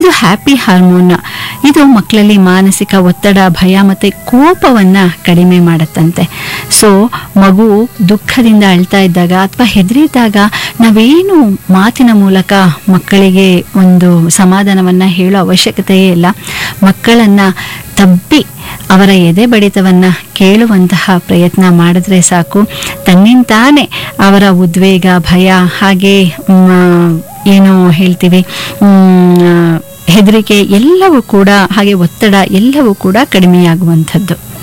ಇದು happy hormone ಇದು ಮಕ್ಕಳಲ್ಲಿ ಮಾನಸಿಕ ಒತ್ತಡ ಭಯ ಮತ್ತು ಕೋಪವನ್ನು ಕಡಿಮೆ ಮಾಡುತ್ತಂತೆ ಸೊ ಮಗು ದುಃಖದಿಂದ ಅಳ್ತಾ ಇದ್ದಾಗ ಅಥವಾ ಹೆದರಿದಾಗ ನಾವೇನು ಮಾತಿನ ಮೂಲಕ ಮಕ್ಕಳಿಗೆ ಒಂದು ಸಮಾಧಾನವನ್ನು ಹೇಳೋ ಅವಶ್ಯಕತೆಯೇ ಇಲ್ಲ ಮಕ್ಕಳನ್ನು ತಬ್ಬಿ ಅವರ ಎದೆ ಬಡಿತವನ್ನು ಕೇಳುವಂತಹ ಪ್ರಯತ್ನ ಮಾಡಿದ್ರೆ ಸಾಕು ತನ್ನಿಂತಾನೇ ಅವರ ಉದ್ವೇಗ ಭಯ ಹಾಗೆ ಮ್, ಏನು ಹೇಳ್ತೀವಿ ಮ್, ಹೆದರಿಕೆ ಎಲ್ಲವೂ ಕೂಡ ಹಾಗೆ ಒತ್ತಡ ಎಲ್ಲವೂ ಕೂಡ ಕಡಿಮೆಯಾಗುವಂಥದ್ದು